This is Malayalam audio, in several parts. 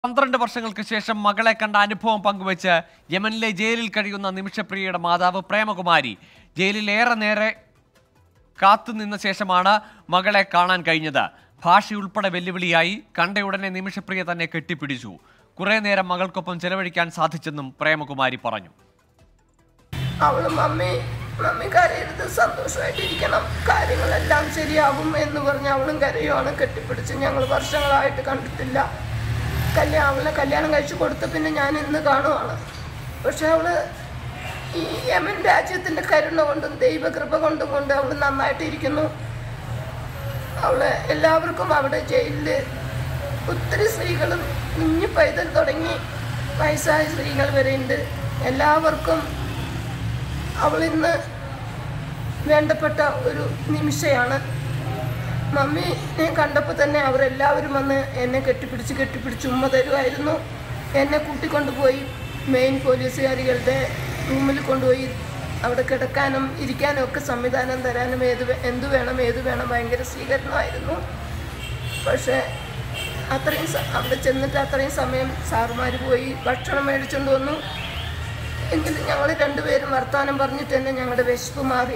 പന്ത്രണ്ട് വർഷങ്ങൾക്ക് ശേഷം മകളെ കണ്ട അനുഭവം പങ്കുവച്ച് യമനിലെ ജയിലിൽ കഴിയുന്ന നിമിഷപ്രിയയുടെ മാതാവ് പ്രേമകുമാരി ജയിലിൽ ഏറെ നേരെ കാത്തുനിന്ന ശേഷമാണ് മകളെ കാണാൻ കഴിഞ്ഞത് ഭാഷയുൾപ്പെടെ വെല്ലുവിളിയായി കണ്ടയുടനെ നിമിഷപ്രിയ തന്നെ കെട്ടിപ്പിടിച്ചു കുറെ നേരം മകൾക്കൊപ്പം ചെലവഴിക്കാൻ സാധിച്ചെന്നും പ്രേമകുമാരി പറഞ്ഞു അവള് മമ്മി മമ്മി കരയരുത് സന്തോഷമായിട്ടിരിക്കണം കാര്യങ്ങളെല്ലാം ശരിയാകും എന്ന് പറഞ്ഞ് അവളും കരയുവാണ് കെട്ടിപ്പിടിച്ച് ഞങ്ങൾ വർഷങ്ങളായിട്ട് കണ്ടിട്ടില്ല കല്യാണം അവളെ കല്യാണം കഴിച്ചു കൊടുത്ത പിന്നെ ഞാൻ ഇന്ന് കാണുവാണ് പക്ഷെ അവള് ഈ യമൻ രാജ്യത്തിൻ്റെ കരുണ കൊണ്ടും ദൈവകൃപ കൊണ്ടും കൊണ്ട് അവൾ നന്നായിട്ടിരിക്കുന്നു അവളെ എല്ലാവർക്കും അവിടെ ജയിലിൽ ഒത്തിരി സ്ത്രീകളും കുഞ്ഞു പൈതൽ തുടങ്ങി വയസ്സായ സ്ത്രീകൾ വരെയുണ്ട് എല്ലാവർക്കും അവളിന്ന് വേണ്ടപ്പെട്ട ഒരു നിമിഷയാണ് മമ്മിനെ കണ്ടപ്പോൾ തന്നെ അവരെല്ലാവരും വന്ന് എന്നെ കെട്ടിപ്പിടിച്ച് കെട്ടിപ്പിടിച്ച് ഉമ്മ തരുമായിരുന്നു എന്നെ കൂട്ടിക്കൊണ്ടുപോയി മെയിൻ പോലീസുകാരികളുടെ റൂമിൽ കൊണ്ടുപോയി അവിടെ കിടക്കാനും ഇരിക്കാനും ഒക്കെ സംവിധാനം തരാനും ഏത് വേ- എന്ത് വേണം ഏത് വേണം ഭയങ്കര സ്വീകരണമായിരുന്നു പക്ഷേ അത്രയും സ- അവിടെ ചെന്നിട്ട് അത്രയും സമയം സാറുമാർ പോയി ഭക്ഷണം മേടിച്ചുകൊണ്ട് വന്നു എങ്കിലും ഞങ്ങൾ രണ്ടുപേരും വർത്തമാനം പറഞ്ഞിട്ട് തന്നെ ഞങ്ങളുടെ വിശപ്പ് മാറി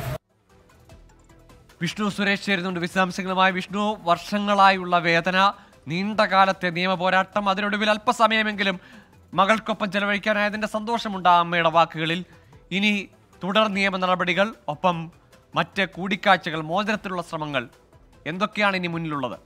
വിഷ്ണു സുരേഷ് ചേരുന്നുണ്ട് വിശദാംശങ്ങളുമായി വിഷ്ണു വർഷങ്ങളായുള്ള വേദന നീണ്ടകാലത്തെ നിയമ പോരാട്ടം അതിനൊടുവിൽ അല്പസമയമെങ്കിലും മകൾക്കൊപ്പം ചെലവഴിക്കാനായതിന്റെ സന്തോഷമുണ്ട് ആ അമ്മയുടെ വാക്കുകളിൽ ഇനി തുടർ നിയമ നടപടികൾ ഒപ്പം മറ്റ് കൂടിക്കാഴ്ചകൾ മോചനത്തിലുള്ള ശ്രമങ്ങൾ എന്തൊക്കെയാണ് ഇനി മുന്നിലുള്ളത്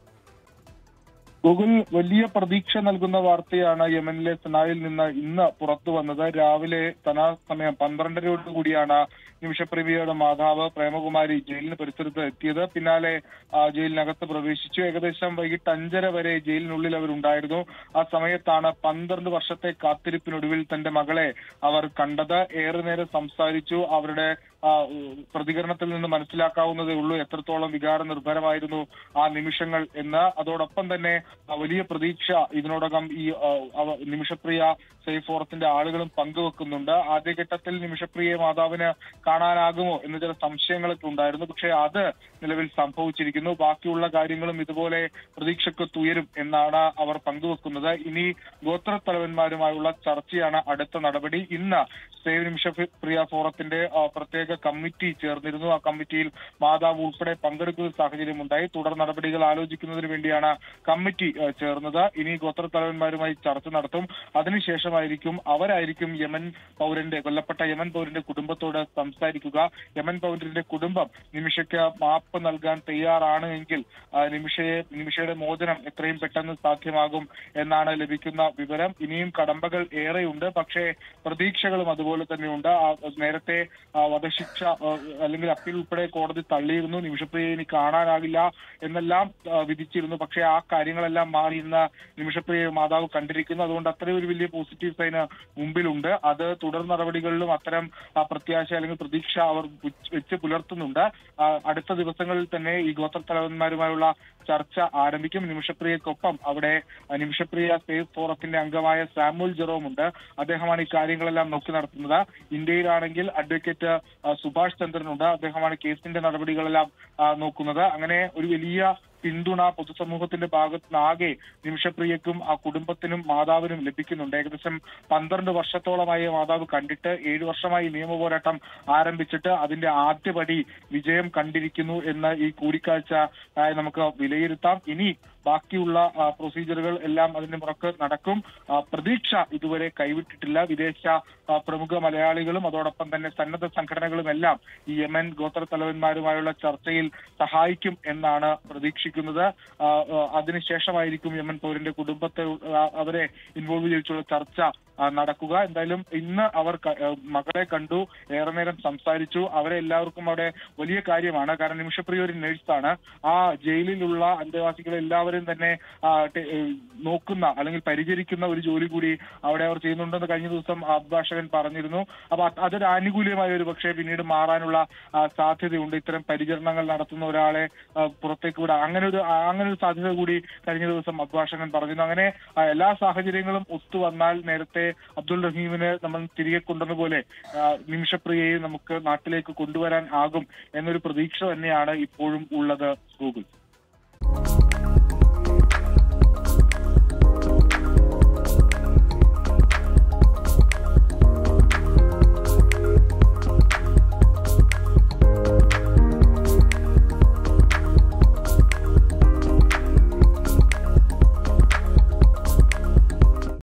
ഗൂഗിൾ വലിയ പ്രതീക്ഷ നൽകുന്ന വാർത്തയാണ് യമനിലെ സനായിൽ നിന്ന് ഇന്ന് പുറത്തു വന്നത് രാവിലെ സനാ സമയം പന്ത്രണ്ടരയോട് കൂടിയാണ് നിമിഷപ്രവിയുടെ മാതാവ് പ്രേമകുമാരി ജയിലിന് പരിസരത്ത് എത്തിയത് പിന്നാലെ ആ, ജയിലിനകത്ത് പ്രവേശിച്ചു ഏകദേശം വൈകിട്ട് അഞ്ചര വരെ ജയിലിനുള്ളിൽ അവരുണ്ടായിരുന്നു ആ സമയത്താണ് പന്ത്രണ്ട് വർഷത്തെ കാത്തിരിപ്പിനൊടുവിൽ തന്റെ മകളെ അവർ കണ്ടത് ഏറെ നേരം സംസാരിച്ചു അവരുടെ ആ, പ്രതികരണത്തിൽ നിന്ന് മനസ്സിലാക്കാവുന്നതേ ഉള്ളൂ എത്രത്തോളം വികാര നിർഭരമായിരുന്നു ആ നിമിഷങ്ങൾ എന്ന് അതോടൊപ്പം തന്നെ ആ, വലിയ പ്രതീക്ഷ ഇതിനോടകം ഈ ആ, അവ- നിമിഷപ്രിയ സേഫ് ഫോറത്തിന്റെ ആളുകളും പങ്കുവെക്കുന്നുണ്ട് ആദ്യഘട്ടത്തിൽ നിമിഷപ്രിയയെ മാതാവിന് കാണാനാകുമോ എന്ന് ചില സംശയങ്ങളൊക്കെ ഉണ്ടായിരുന്നു പക്ഷേ അത് നിലവിൽ സംഭവിച്ചിരിക്കുന്നു ബാക്കിയുള്ള കാര്യങ്ങളും ഇതുപോലെ പ്രതീക്ഷയ്ക്ക് തുയരും എന്നാണ് അവർ പങ്കുവെക്കുന്നത് ഇനി ഗോത്രത്തലവന്മാരുമായുള്ള ചർച്ചയാണ് അടുത്ത നടപടി ഇന്ന് സേവ് നിമിഷപ്രിയ ഫോറത്തിന്റെ ആ, പ്രത്യേക കമ്മിറ്റി ചേർന്നിരുന്നു ആ കമ്മിറ്റിയിൽ മാതാവ് ഉൾപ്പെടെ പങ്കെടുക്കുന്ന സാഹചര്യമുണ്ടായി തുടർ നടപടികൾ ആലോചിക്കുന്നതിന് വേണ്ടിയാണ് കമ്മിറ്റി ആ, ചേർന്നത് ഇനി ഗോത്രത്തലവന്മാരുമായി ചർച്ച നടത്തും അതിനുശേഷമായിരിക്കും അവരായിരിക്കും യമൻ പൗരന്റെ കൊല്ലപ്പെട്ട യമൻ പൗരന്റെ കുടുംബത്തോട് സംസാരിക്കുക യമൻ പൗരന്റെ കുടുംബം നിമിഷയ്ക്ക് മാപ്പ് നൽകാൻ തയ്യാറാണ് എങ്കിൽ ആ, നിമിഷയെ നിമിഷയുടെ മോചനം എത്രയും പെട്ടെന്ന് സാധ്യമാകും എന്നാണ് ലഭിക്കുന്ന വിവരം ഇനിയും കടമ്പകൾ ഏറെയുണ്ട് പക്ഷേ പ്രതീക്ഷകളും അതുപോലെ തന്നെയുണ്ട് ആ, നേരത്തെ ആ, വധശിക്ഷ ആ, അല്ലെങ്കിൽ അപ്പീൽ ഉൾപ്പെടെ കോടതി തള്ളിയിരുന്നു നിമിഷപ്രിയയെ ഇനി കാണാനാകില്ല എന്നെല്ലാം ആ, വിധിച്ചിരുന്നു പക്ഷേ ആ കാര്യങ്ങളെല്ലാം മാറി ഇന്ന് നിമിഷപ്രിയ മാതാവ് കണ്ടിരിക്കുന്നു അതുകൊണ്ട് അത്രയും ഒരു വലിയ പോസിറ്റീവ് സൈന് മുമ്പിലുണ്ട് അത് തുടർ നടപടികളിലും അത്തരം ആ, പ്രത്യാശ അല്ലെങ്കിൽ പ്രതീക്ഷ അവർ ഉച്ച് വെച്ച് പുലർത്തുന്നുണ്ട് ആ, അടുത്ത ദിവസങ്ങളിൽ തന്നെ ഈ ഗോത്രത്തലവന്മാരുമായുള്ള ചർച്ച ആരംഭിക്കും നിമിഷപ്രിയക്കൊപ്പം അവിടെ ആ, നിമിഷപ്രിയ സേഫ് ഫോറത്തിന്റെ അംഗമായ സാമുൽ ജെറോം ഉണ്ട് അദ്ദേഹമാണ് ഈ കാര്യങ്ങളെല്ലാം നോക്കി നടത്തുന്നത് ഇന്ത്യയിലാണെങ്കിൽ അഡ്വക്കേറ്റ് ആ, സുഭാഷ് ചന്ദ്രനുണ്ട് അദ്ദേഹമാണ് കേസിന്റെ നടപടികളെല്ലാം ആ, നോക്കുന്നത് അങ്ങനെ ഒരു വലിയ പിന്തുണ പൊതുസമൂഹത്തിന്റെ ഭാഗത്ത് നിന്നാകെ നിമിഷപ്രിയക്കും ആ കുടുംബത്തിനും മാതാവിനും ലഭിക്കുന്നുണ്ട് ഏകദേശം പന്ത്രണ്ട് വർഷത്തോളമായി മാതാവ് കണ്ടിട്ട് ഏഴു വർഷമായി നിയമ പോരാട്ടം ആരംഭിച്ചിട്ട് അതിന്റെ ആദ്യപടി വിജയം കണ്ടിരിക്കുന്നു എന്ന് ഈ കൂടിക്കാഴ്ച ആ, നമുക്ക് വിലയിരുത്താം ഇനി ബാക്കിയുള്ള ആ, പ്രൊസീജിയറുകൾ എല്ലാം അതിന്റെ മുറക്ക് നടക്കും ആ, പ്രതീക്ഷ ഇതുവരെ കൈവിട്ടിട്ടില്ല വിദേശ ആ, പ്രമുഖ മലയാളികളും അതോടൊപ്പം തന്നെ സന്നദ്ധ സംഘടനകളും എല്ലാം ഈ യമൻ ഗോത്ര തലവന്മാരുമായുള്ള ചർച്ചയിൽ സഹായിക്കും എന്നാണ് പ്രതീക്ഷിക്കുന്നത് ആ, ആ, അതിനുശേഷമായിരിക്കും യമൻ പൗരന്റെ കുടുംബത്തെ ആ, അവരെ ഇൻവോൾവ് ചെയ്തിട്ടുള്ള ചർച്ച ആ, നടക്കുക എന്തായാലും ഇന്ന് അവർ ക- ആ, മകളെ കണ്ടു ഏറെ നേരം സംസാരിച്ചു അവരെ എല്ലാവർക്കും അവിടെ വലിയ കാര്യമാണ് കാരണം നിമിഷപ്രിയ ഒരു നഴ്സാണ് ആ ജയിലിലുള്ള അന്തേവാസികളെ എല്ലാവരും തന്നെ ആ, ടെ- ഏ, നോക്കുന്ന അല്ലെങ്കിൽ പരിചരിക്കുന്ന ഒരു ജോലി കൂടി അവിടെ അവർ ചെയ്യുന്നുണ്ടെന്ന് കഴിഞ്ഞ ദിവസം അഭിഭാഷകൻ പറഞ്ഞിരുന്നു അപ്പൊ അത് അതൊരു ആനുകൂല്യമായ ഒരു പക്ഷേ പിന്നീട് മാറാനുള്ള ആ, സാധ്യതയുണ്ട് ഇത്തരം പരിചരണങ്ങൾ നടത്തുന്ന ഒരാളെ ആ, പുറത്തേക്ക് വിടാം അങ്ങനെ ഒരു ആ, അങ്ങനെ ഒരു സാധ്യത കൂടി കഴിഞ്ഞ ദിവസം അഭിഭാഷകൻ പറഞ്ഞിരുന്നു അങ്ങനെ ആ, എല്ലാ സാഹചര്യങ്ങളും ഒത്തുവന്നാൽ നേരത്തെ അബ്ദുൾ റഹീമിന് നമ്മൾ തിരികെ കൊണ്ടുവന്ന പോലെ ആ, നിമിഷപ്രിയയെ നമുക്ക് നാട്ടിലേക്ക് കൊണ്ടുവരാൻ ആകും എന്നൊരു പ്രതീക്ഷ തന്നെയാണ് ഇപ്പോഴും ഉള്ളത് ഗൂഗിൾ